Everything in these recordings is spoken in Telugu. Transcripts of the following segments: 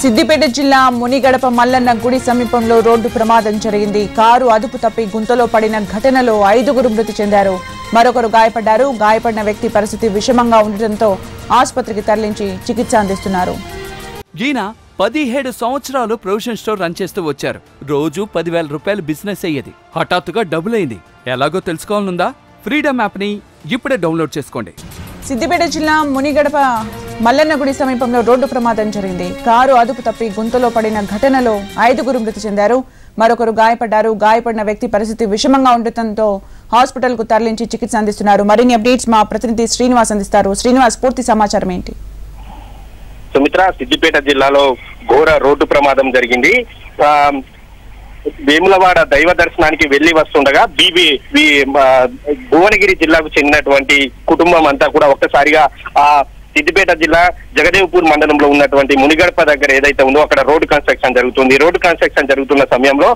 సిద్దిపేట జిల్లా మునిగడప మల్లన్న గుడి సమీపంలో రోడ్డు ప్రమాదం జరిగింది కారు అదుపు తప్పి గుంతలో పడిన ఘటనలో ఐదుగురు మృతి చెందారు మరొకరు గాయపడ్డారు గాయపడిన వ్యక్తి పరిస్థితి విషమంగా ఉండటంతో ఆసుపత్రికి తరలించి చికిత్స అందిస్తున్నారు ఈయన పదిహేడు సంవత్సరాలు ప్రొవిజన్ స్టోర్ రన్ చేస్తూ వచ్చారు రోజు పదివేల రూపాయలు బిజినెస్ అయ్యేది హఠాత్తుగా డబుల్ అయింది ఎలాగో తెలుసుకోవాలనుందా ఫ్రీడమ్ యాప్ని ఇప్పుడే డౌన్లోడ్ చేసుకోండి సిద్దిపేట జిల్లా మునిగడప మల్లన్న గుడి సమీపంలో రోడ్డు ప్రమాదం జరిగింది కారు అదుపు తప్పి గుంతలో పడిన ఘటనలో ఐదుగురు మృతి చెందారు మరొకరు గాయపడ్డారు గాయపడిన వ్యక్తి పరిస్థితి విషమంగా ఉండటంతో హాస్పిటల్కు తరలించి చికిత్స అందిస్తున్నారు మరిన్ని అప్డేట్స్ మా ప్రతినిధి శ్రీనివాస్ అందిస్తారు శ్రీనివాస్ పూర్తి సమాచారం ఏంటి సుమిత్ర సిద్దిపేట జిల్లాలో ఘోర రోడ్డు ప్రమాదం జరిగింది ఆ, వేములవాడ దైవ దర్శనానికి వెళ్లి వస్తుండగా బీబీ భువనగిరి జిల్లాకు చెందినటువంటి కుటుంబం అంతా కూడా ఒక్కసారిగా ఆ సిద్దిపేట జిల్లా జగదేవ్పూర్ మండలంలో ఉన్నటువంటి మునిగడప దగ్గర ఏదైతే ఉందో అక్కడ రోడ్డు కన్స్ట్రక్షన్ జరుగుతుంది రోడ్డు కన్స్ట్రక్షన్ జరుగుతున్న సమయంలో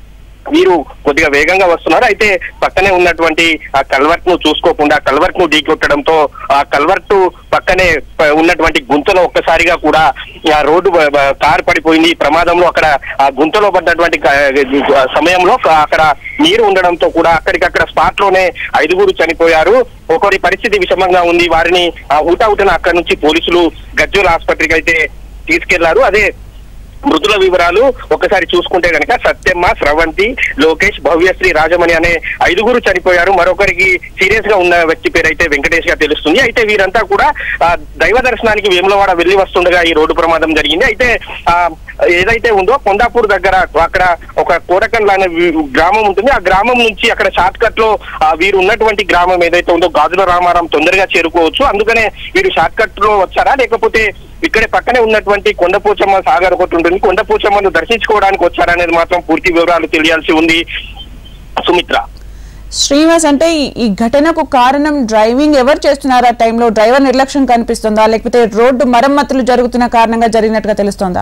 వీరు కొద్దిగా వేగంగా వస్తున్నారు అయితే పక్కనే ఉన్నటువంటి ఆ కల్వర్ట్ ను చూసుకోకుండా కల్వర్ట్ ను ఢీకొట్టడంతో ఆ కల్వర్ట్ పక్కనే ప- ఉన్నటువంటి గుంతలో ఒక్కసారిగా కూడా ఆ రోడ్డు బ- బ- కారు పడిపోయింది ఈ ప్రమాదంలో అక్కడ ఆ గుంతలో పడ్డటువంటి క- ఆ సమయంలో క- అక్కడ నీరు ఉండడంతో కూడా అక్కడికక్కడ స్పాట్ లోనే ఐదుగురు చనిపోయారు ఒకరి పరిస్థితి విషమంగా ఉంది వారిని ఆ ఊటావుటన అక్కడి నుంచి పోలీసులు గజ్జోల్ ఆసుపత్రికి అయితే తీసుకెళ్లారు అదే మృతుల వివరాలు ఒకసారి చూసుకుంటే గనక సత్యమ్మ స్రవంతి లోకేష్ భవ్యశ్రీ రాజమణి అనే ఐదుగురు చనిపోయారు మరొకరికి సీరియస్ గా ఉన్న వ్యక్తి పేరు అయితే వెంకటేష్ గా తెలుస్తుంది అయితే వీరంతా కూడా ఆ, దైవ దర్శనానికి వేములవాడ వెళ్లి వస్తుండగా ఈ రోడ్డు ప్రమాదం జరిగింది అయితే ఆ ఏదైతే ఉందో కొండాపూర్ దగ్గర అక్కడ ఒక కోరకండ్ల అనే వి- గ్రామం ఉంటుంది ఆ గ్రామం నుంచి అక్కడ షార్ట్ కట్ లో ఆ, వీరు ఉన్నటువంటి గ్రామం ఏదైతే ఉందో గాజుల రామారం తొందరగా చేరుకోవచ్చు అందుకనే వీరు షార్ట్ కట్ లో వచ్చారా లేకపోతే ఇక్కడే పక్కనే ఉన్నటువంటి కొండపోచమ్మ సాగర్ ఒకటి ఉంటుంది కొండపోచమ్మను దర్శించుకోవడానికి వచ్చారా అనేది మాత్రం పూర్తి వివరాలు తెలియాల్సి ఉంది సుమిత్ర శ్రీనివాస్ అంటే ఈ- ఈ ఘటనకు కారణం డ్రైవింగ్ ఎవరు చేస్తున్నారు ఆ టైంలో డ్రైవర్ నిర్లక్ష్యం కనిపిస్తుందా లేకపోతే రోడ్డు మరమ్మతులు జరుగుతున్న కారణంగా జరిగినట్టుగా తెలుస్తోందా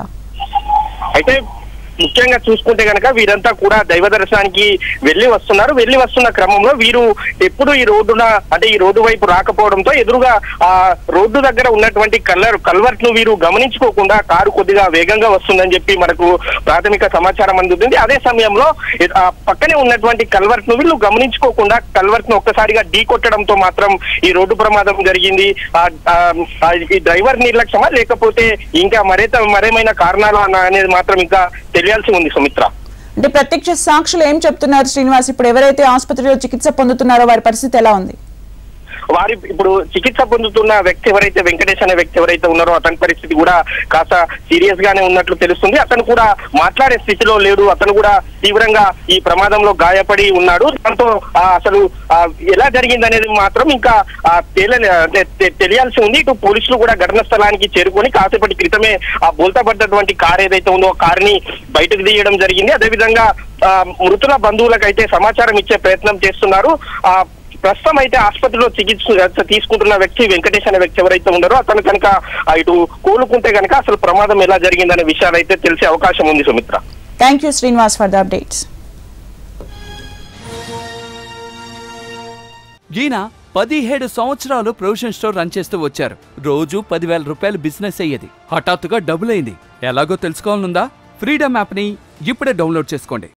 అయితే ముఖ్యంగా చూసుకుంటే గనక వీరంతా కూడా దైవ దర్శనానికి వెళ్లి వస్తున్నారు వెళ్లి వస్తున్న క్రమంలో వీరు ఎప్పుడు ఈ రోడ్డున అంటే ఈ రోడ్డు వైపు రాకపోవడంతో ఎదురుగా ఆ రోడ్డు దగ్గర ఉన్నటువంటి కల్లర్ కల్వర్ట్ ను వీరు గమనించుకోకుండా కారు కొద్దిగా వేగంగా వస్తుందని చెప్పి మనకు ప్రాథమిక సమాచారం అందుతుంది అదే సమయంలో ఇ- ఆ పక్కనే ఉన్నటువంటి కల్వర్ట్ ను వీళ్ళు గమనించుకోకుండా కల్వర్ట్ ను ఒక్కసారిగా ఢీ కొట్టడంతో మాత్రం ఈ రోడ్డు ప్రమాదం జరిగింది ఆ- ఆ- ఆ ఈ డ్రైవర్ నిర్లక్ష్యమా లేకపోతే ఇంకా మరేత మరేమైనా కారణాలు అన్న- అనేది మాత్రం ఇంకా తెలియాల్సి ఉంది సుమిత్ర అంటే ప్రత్యక్ష సాక్షులు ఏం చెప్తున్నారు శ్రీనివాస్ ఇప్పుడు ఎవరైతే ఆసుపత్రిలో చికిత్స పొందుతున్నారో వారి పరిస్థితి ఎలా ఉంది వారి ఇప్పుడు చికిత్స పొందుతున్న వ్యక్తి ఎవరైతే వెంకటేష్ అనే వ్యక్తి ఎవరైతే ఉన్నారో అతని పరిస్థితి కూడా కాస్త సీరియస్ గానే ఉన్నట్లు తెలుస్తుంది అతను కూడా మాట్లాడే స్థితిలో లేడు అతను కూడా తీవ్రంగా ఈ ప్రమాదంలో గాయపడి ఉన్నాడు దాంతో ఆ, అసలు ఆ, ఎలా జరిగింది అనేది మాత్రం ఇంకా ఆ, తేలని అంటే తె- తెలియాల్సి ఉంది ఇటు పోలీసులు కూడా ఘటన స్థలానికి చేరుకొని కాసేపటి క్రితమే ఆ బోల్తా పడ్డటువంటి కార్ ఏదైతే ఉందో ఆ కారుని బయటకు తీయడం జరిగింది అదేవిధంగా ఆ, మృతుల బంధువులకైతే సమాచారం ఇచ్చే ప్రయత్నం చేస్తున్నారు ఆ ప్రస్తుతం అయితే ఆసుపత్రిలో చికిత్స తీసుకుంటున్న వ్యక్తి వెంకటేష్ అనే వ్యక్తి ఎవరైతే ఉన్నారో అతను కనుక ఆ, ఇటు కోలుకుంటే కనుక అసలు ప్రమాదం ఎలా జరిగిందనే విషయాలు అయితే తెలిసే అవకాశం ఉంది Sumitra thank you Srinivas for the updates ఈయన పదిహేడు సంవత్సరాలు ప్రొవిజన్ స్టోర్ రన్ చేస్తూ వచ్చారు రోజు పదివేల రూపాయలు బిజినెస్ అయ్యేది హఠాత్తుగా డబుల్ అయింది ఎలాగో తెలుసుకోవాలనుందా ఫ్రీడమ్ యాప్ని ఇప్పుడే డౌన్లోడ్ చేసుకోండి